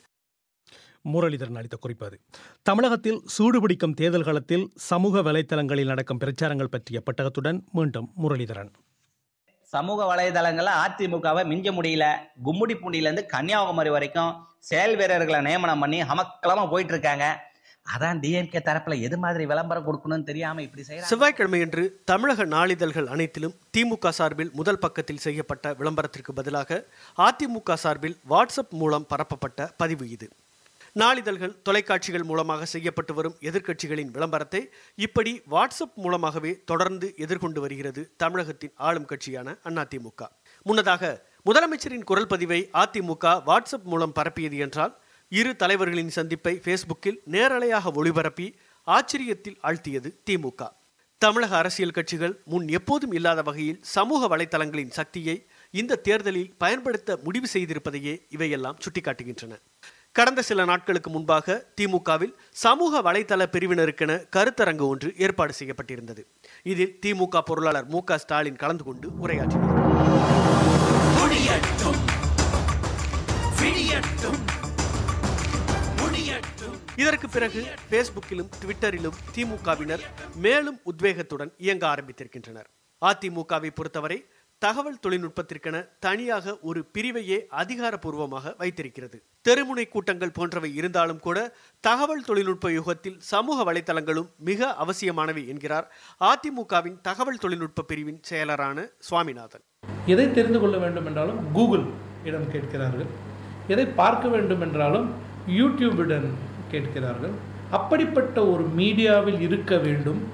முரளிதரன் அளித்த குறிப்பது தமிழகத்தில் சூடுபிடிக்கும் தேர்தல் காலத்தில் சமூக வலைத்தளங்களில் நடக்கும் பிரச்சாரங்கள் பற்றிய பெட்டகத்துடன் மீண்டும் முரளிதரன் சமூக வலைதளங்கள்ல அதிமுகவை மிஞ்ச முடியல கும்முடி பூண்டியிலேருந்து கன்னியாகுமரி வரைக்கும் செயல் வீரர்களை நியமனம் பண்ணி அமக்கலமா போயிட்டு இருக்காங்க அதான் டிஎம்கே தரப்புல எது மாதிரி விளம்பரம் கொடுக்கணும்னு தெரியாம இப்படி செய்யறாங்க செவ்வாய்க்கிழமையன்று தமிழக நாளிதழ்கள் அனைத்திலும் திமுக சார்பில் முதல் பக்கத்தில் செய்யப்பட்ட விளம்பரத்திற்கு பதிலாக அதிமுக சார்பில் வாட்ஸ்அப் மூலம் பரப்பப்பட்ட பதிவு இது நாளிதழ்கள் தொலைக்காட்சிகள் மூலமாக செய்யப்பட்டு வரும் எதிர்க்கட்சிகளின் விளம்பரத்தை இப்படி வாட்ஸ்அப் மூலமாகவே தொடர்ந்து எதிர்கொண்டு வருகிறது தமிழகத்தின் ஆளும் கட்சியான அதிமுக முன்னதாக முதலமைச்சரின் குரல் பதிவை அதிமுக வாட்ஸ்அப் மூலம் பரப்பியது என்றால் இரு தலைவர்களின் சந்திப்பை ஃபேஸ்புக்கில் நேரலையாக ஒளிபரப்பி ஆச்சரியத்தில் ஆழ்த்தியது திமுக தமிழக அரசியல் கட்சிகள் முன் எப்போதும் இல்லாத வகையில் சமூக வலைத்தளங்களின் சக்தியை இந்த தேர்தலில் பயன்படுத்த முடிவு செய்திருப்பதையே இவையெல்லாம் சுட்டிக்காட்டுகின்றன கடந்த சில நாட்களுக்கு முன்பாக திமுகவில் சமூக வலைதள பிரிவினருக்கென கருத்தரங்கு ஒன்று ஏற்பாடு செய்யப்பட்டிருந்தது இதில் திமுக பொருளாளர் மு க ஸ்டாலின் கலந்து கொண்டு உரையாற்றினார் இதற்கு பிறகு பேஸ்புக்கிலும் ட்விட்டரிலும் திமுகவினர் மேலும் உத்வேகத்துடன் இயங்க ஆரம்பித்திருக்கின்றனர் அதிமுகவை பொறுத்தவரை தகவல் தொழில்நுட்பத்திற்கென தனியாக ஒரு பிரிவையே அதிகாரப்பூர்வமாக வைத்திருக்கிறது தெருமுனை கூட்டங்கள் போன்றவை இருந்தாலும் கூட தகவல் தொழில்நுட்ப யுகத்தில் சமூக வலைத்தளங்களும் மிக அவசியமானவை என்கிறார் அதிமுகவின் தகவல் தொழில்நுட்ப பிரிவின் செயலரான சுவாமிநாதன் எதை தெரிந்து கொள்ள வேண்டும் என்றாலும் கூகுள் இடம் கேட்கிறார்கள் எதை பார்க்க வேண்டும் என்றாலும் யூடியூபிடம் கேட்கிறார்கள் அப்படிப்பட்ட ஒரு மீடியாவில் இருக்க வேண்டும்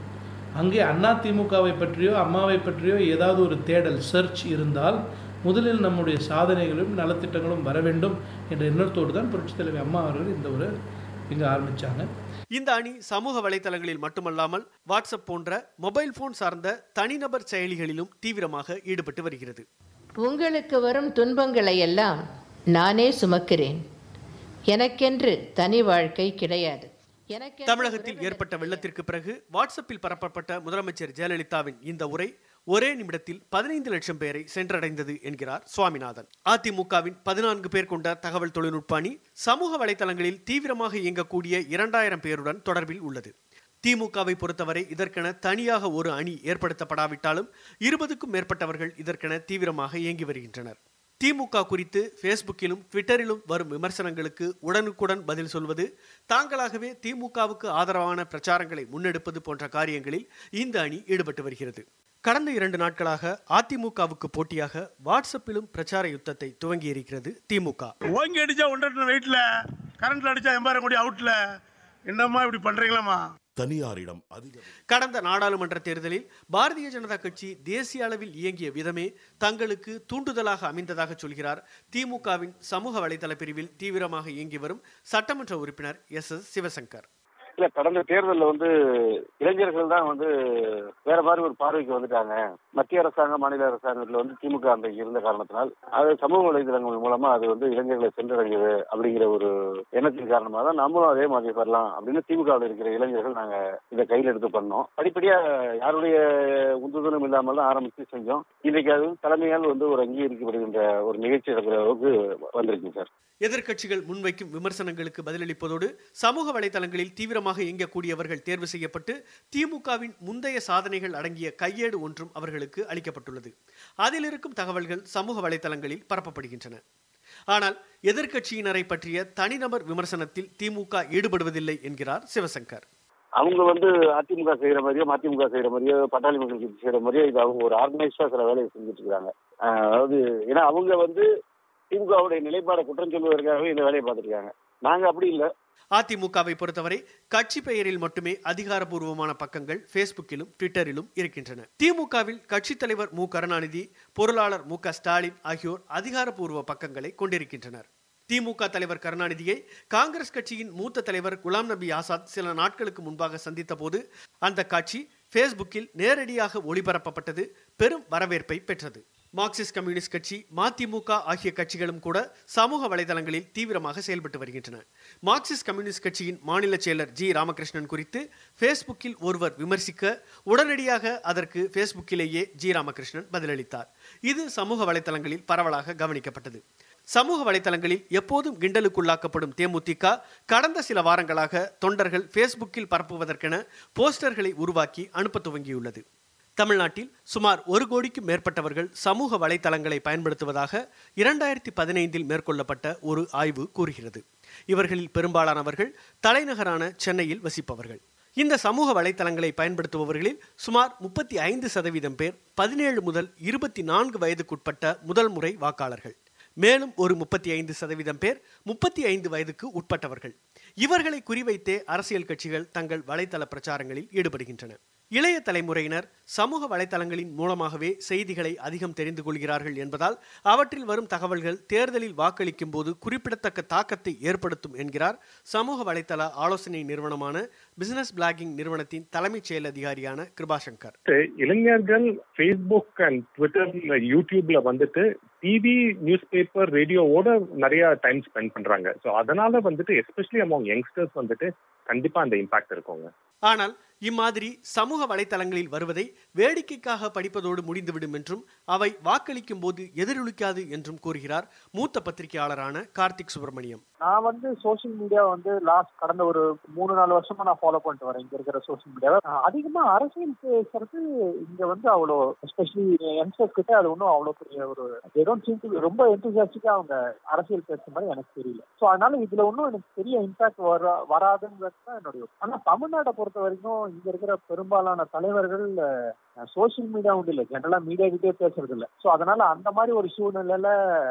அங்கே அண்ணா திமுகவை பற்றியோ அம்மாவை பற்றியோ ஏதாவது ஒரு தேடல் சர்ச் இருந்தால் முதலில் நம்முடைய சாதனைகளும் நலத்திட்டங்களும் வர வேண்டும் என்ற எண்ணத்தோடு தான் புரட்சித் தலைவி அம்மா அவர்கள் இந்த ஒரு இங்கே ஆரம்பித்தாங்க இந்த அணி சமூக வலைதளங்களில் மட்டுமல்லாமல் வாட்ஸ்அப் போன்ற மொபைல் போன் சார்ந்த தனிநபர் செயலிகளிலும் தீவிரமாக ஈடுபட்டு வருகிறது உங்களுக்கு வரும் துன்பங்களை எல்லாம் நானே சுமக்கிறேன் எனக்கென்று தனி வாழ்க்கை கிடையாது எனக்கு தமிழகத்தில் ஏற்பட்ட வெள்ளத்திற்கு பிறகு வாட்ஸ்அப்பில் பரப்பப்பட்ட முதலமைச்சர் ஜெயலலிதாவின் இந்த உரை ஒரே நிமிடத்தில் பதினைந்து லட்சம் பேரை சென்றடைந்தது என்கிறார் சுவாமிநாதன் அதிமுகவின் பதினான்கு பேர் கொண்ட தகவல் தொழில்நுட்ப அணி சமூக வலைதளங்களில் தீவிரமாக இயங்கக்கூடிய இரண்டாயிரம் பேருடன் தொடர்பில் உள்ளது திமுகவை பொறுத்தவரை இதற்கென தனியாக ஒரு அணி ஏற்படுத்தப்படாவிட்டாலும் இருபதுக்கும் மேற்பட்டவர்கள் இதற்கென தீவிரமாக இயங்கி வருகின்றனர் திமுக குறித்து ஃபேஸ்புக்கிலும் ட்விட்டரிலும் வரும் விமர்சனங்களுக்கு உடனுக்குடன் பதில் சொல்வது தாங்களாகவே திமுகவுக்கு ஆதரவான பிரச்சாரங்களை முன்னெடுப்பது போன்ற காரியங்களில் இந்த அணி ஈடுபட்டு வருகிறது கடந்த இரண்டு நாட்களாக அதிமுகவுக்கு போட்டியாக வாட்ஸ்அப்பிலும் பிரச்சார யுத்தத்தை துவங்கி இருக்கிறது திமுக ஓங்கி அடிச்சா ஒன்றரை வெயிட்ல கரண்ட்ல அடிச்சா எம்பாயிரம் கோடி அவுட்ல என்னம்மா இப்படி பண்றீங்களாமா தனியாரிடம் அதிக கடந்த நாடாளுமன்ற தேர்தலில் பாரதிய ஜனதா கட்சி தேசிய அளவில் இயங்கிய விதமே தங்களுக்கு தூண்டுதலாக அமைந்ததாக சொல்கிறார் திமுகவின் சமூக வலைதள பிரிவில் தீவிரமாக இயங்கி வரும் சட்டமன்ற உறுப்பினர் எஸ் எஸ் சிவசங்கர் இல்ல கடந்த தேர்தலில் வந்து இளைஞர்கள் தான் வந்து வேற மாதிரி ஒரு பார்வைக்கு வந்துட்டாங்க மத்திய அரசாங்கம் மாநில அரசாங்கத்துல வந்து திமுக அந்த இருந்த காரணத்தினால் அது சமூக வலைதளங்கள் மூலமா அது வந்து இளைஞர்களை சென்றடைஞ்சது அப்படிங்கிற ஒரு எண்ணத்தின் காரணமாக தான் நம்மளும் அதே மாதிரி வரலாம் அப்படின்னு திமுகவில் இருக்கிற இளைஞர்கள் நாங்க இதை கையில் எடுத்து பண்ணோம் படிப்படியா யாருடைய உந்துதலும் இல்லாமல் தான் ஆரம்பிச்சு செஞ்சோம் இன்னைக்கு அது தலைமையால் வந்து ஒரு அங்கீகரிக்கப்படுகின்ற ஒரு நிகழ்ச்சி நடக்கிற அளவுக்கு வந்திருக்கு சார் எதிர்க்கட்சிகள் முன்வைக்கும் விமர்சனங்களுக்கு பதிலளிப்பதோடு சமூக வலைதளங்களில் தீவிரமாக இயங்கக்கூடியவர்கள் தேர்வு செய்யப்பட்டு திமுகவின் முந்தைய சாதனைகள் அடங்கிய கையேடு ஒன்றும் அவர்களுக்கு அளிக்கப்பட்டுள்ளது அதில் இருக்கும் தகவல்கள் சமூக வலைதளங்களில் பரப்பப்படுகின்றன ஆனால் எதிர்க்கட்சியினரை பற்றிய தனிநபர் விமர்சனத்தில் திமுக ஈடுபடுவதில்லை என்கிறார் சிவசங்கர் அவங்க வந்து அதிமுக செய்யற மாதிரியோ மதிமுக செய்யற மாதிரியோ பட்டாளி மக்கள் கட்சி செய்யற மாதிரியோ இது அவங்க ஒரு ஆர்கனைஸ்டா சில வேலையை செஞ்சுட்டு இருக்காங்க அஹ் அதாவது ஏன்னா அவங்க வந்து திமுகவுடைய நிலைப்பாடை குற்றம் சொல்வதற்காகவே இந்த வேலையை பார்த்துருக்காங்க நாங்க அப்படி இல்லை அதிமுகவை பொறுத்தவரை கட்சி பெயரில் மட்டுமே அதிகாரப்பூர்வமான பக்கங்கள் ஃபேஸ்புக்கிலும் ட்விட்டரிலும் இருக்கின்றன திமுகவில் கட்சித் தலைவர் மு கருணாநிதி பொருளாளர் மு க ஸ்டாலின் ஆகியோர் அதிகாரப்பூர்வ பக்கங்களை கொண்டிருக்கின்றனர் திமுக தலைவர் கருணாநிதியை காங்கிரஸ் கட்சியின் மூத்த தலைவர் குலாம் நபி ஆசாத் சில நாட்களுக்கு முன்பாக சந்தித்த போது அந்த காட்சி ஃபேஸ்புக்கில் நேரடியாக ஒளிபரப்பப்பட்டது பெரும் வரவேற்பை பெற்றது மார்க்சிஸ்ட் கம்யூனிஸ்ட் கட்சி மதிமுக ஆகிய கட்சிகளும் கூட சமூக வலைதளங்களில் தீவிரமாக செயல்பட்டு வருகின்றன மார்க்சிஸ்ட் கம்யூனிஸ்ட் கட்சியின் மாநில செயலர் ஜி ராமகிருஷ்ணன் குறித்து ஃபேஸ்புக்கில் ஒருவர் விமர்சிக்க உடனடியாக அதற்கு ஃபேஸ்புக்கிலேயே ஜி ராமகிருஷ்ணன் பதிலளித்தார் இது சமூக வலைதளங்களில் பரவலாக கவனிக்கப்பட்டது சமூக வலைதளங்களில் எப்போதும் கிண்டலுக்குள்ளாக்கப்படும் தேமுதிக கடந்த சில வாரங்களாக தொண்டர்கள் ஃபேஸ்புக்கில் பரப்புவதற்கென போஸ்டர்களை உருவாக்கி அனுப்ப துவங்கியுள்ளது தமிழ்நாட்டில் சுமார் ஒரு கோடிக்கும் மேற்பட்டவர்கள் சமூக வலைதளங்களை பயன்படுத்துவதாக இரண்டாயிரத்தி பதினைந்தில் மேற்கொள்ளப்பட்ட ஒரு ஆய்வு கூறுகிறது இவர்களில் பெரும்பாலானவர்கள் தலைநகரான சென்னையில் வசிப்பவர்கள் இந்த சமூக வலைதளங்களை பயன்படுத்துபவர்களில் சுமார் முப்பத்தி ஐந்து சதவீதம் பேர் பதினேழு முதல் இருபத்தி நான்கு வயதுக்குட்பட்ட முதல் முறை வாக்காளர்கள் மேலும் ஒரு முப்பத்தி ஐந்து சதவீதம் பேர் முப்பத்தி ஐந்து வயதுக்கு உட்பட்டவர்கள் இவர்களை குறிவைத்தே அரசியல் கட்சிகள் தங்கள் வலைதள பிரச்சாரங்களில் ஈடுபடுகின்றன இளைய தலைமுறையினர் சமூக வலைதளங்களின் மூலமாகவே செய்திகளை அதிகம் தெரிந்து கொள்கிறார்கள் என்பதால் அவற்றில் வரும் தகவல்கள் தேர்தலில் வாக்களிக்கும் போது குறிப்பிடத்தக்க தாக்கத்தை ஏற்படுத்தும் என்கிறார் சமூக வலைதள ஆலோசனை நிறுவனமான பிசினஸ் பிளாகிங் நிறுவனத்தின் தலைமைச் செயல் அதிகாரியான கிருபாசங்கர் இளைஞர்கள் ஃபேஸ்புக் அண்ட் ட்விட்டர் யூடியூப்ல வந்துட்டு டிவி நியூஸ் பேப்பர் ரேடியோவோட நிறைய டைம் ஸ்பெண்ட் பண்றாங்க ஸோ அதனால வந்துட்டு எஸ்பெஷலி அமௌங் யங்ஸ்டர்ஸ் வந்துட்டு கண்டிப்பா அந்த இம்பாக்ட் இருக்குங்க ஆனால் இம்மாதிரி சமூக வலைதளங்களில் வருவதை வேடிக்கைக்காக படிப்பதோடு முடிந்துவிடும் என்றும் அவை வாக்களிக்கும் போது எதிரொலிக்காது என்றும் கூறுகிறார் மூத்த பத்திரிகையாளரான கார்த்திக் சுப்பிரமணியம் நான் வந்து சோஷியல் மீடியா வந்து லாஸ்ட் கடந்த ஒரு மூணு நாலு வருஷமா நான் ஃபாலோ பண்ணிட்டு வரேன் இங்க இருக்கிற சோஷியல் மீடியாவை அதிகமா அரசியல் பேசுறது இங்க வந்து அவ்வளோ எஸ்பெஷலி யங்ஸ்டர்ஸ் கிட்ட அது ஒன்றும் அவ்வளோ பெரிய ஒரு ஏதோ ரொம்ப எந்தூசியாஸ்டிக்கா அவங்க அரசியல் பேசுற மாதிரி எனக்கு தெரியல ஸோ அதனால இதுல ஒன்றும் எனக்கு பெரிய இம்பாக்ட் வர வராதுங்கிறது தான் என்னுடைய ஆனா தமிழ்நாட்டை பொறுத்த வரைக்கும் இங்க இருக்கிற பெரும்பாலான தலைவர்கள் சோசியல் மீடியா ஒன்று இல்லை ஜெனரலா மீடியா கிட்டே பேசுறது இல்லை ஸோ அதனால அந்த மாதிரி ஒரு சூழ்நிலையில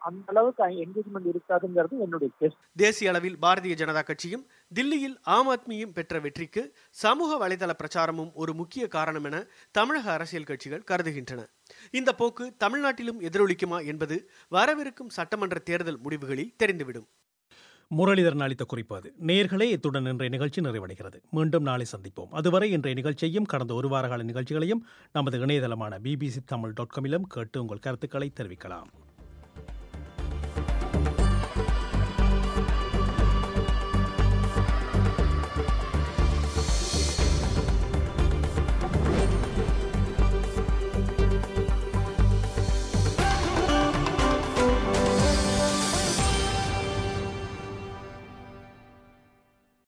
அந்த அளவுக்கு என்கேஜ்மெண்ட் இருக்காதுங்கிறது என்னுடைய கெஸ் தேசிய அளவில் பாரதிய ஜனதா கட்சியும் தில்லியில் ஆம் ஆத்மியும் பெற்ற வெற்றிக்கு சமூக வலைதள பிரச்சாரமும் ஒரு முக்கிய காரணம் என தமிழக அரசியல் கட்சிகள் கருதுகின்றன இந்த போக்கு தமிழ்நாட்டிலும் எதிரொலிக்குமா என்பது வரவிருக்கும் சட்டமன்ற தேர்தல் முடிவுகளில் தெரிந்துவிடும் முரளிதரன் அளித்த குறிப்பு அது நேர்களே இத்துடன் இன்றைய நிகழ்ச்சி நிறைவடைகிறது மீண்டும் நாளை சந்திப்போம் அதுவரை இன்றைய நிகழ்ச்சியையும் கடந்த ஒரு வார கால நிகழ்ச்சிகளையும் நமது இணையதளமான பிபிசி தமிழ் டாட் காமிலும் கேட்டு உங்கள் கருத்துக்களை தெரிவிக்கலாம்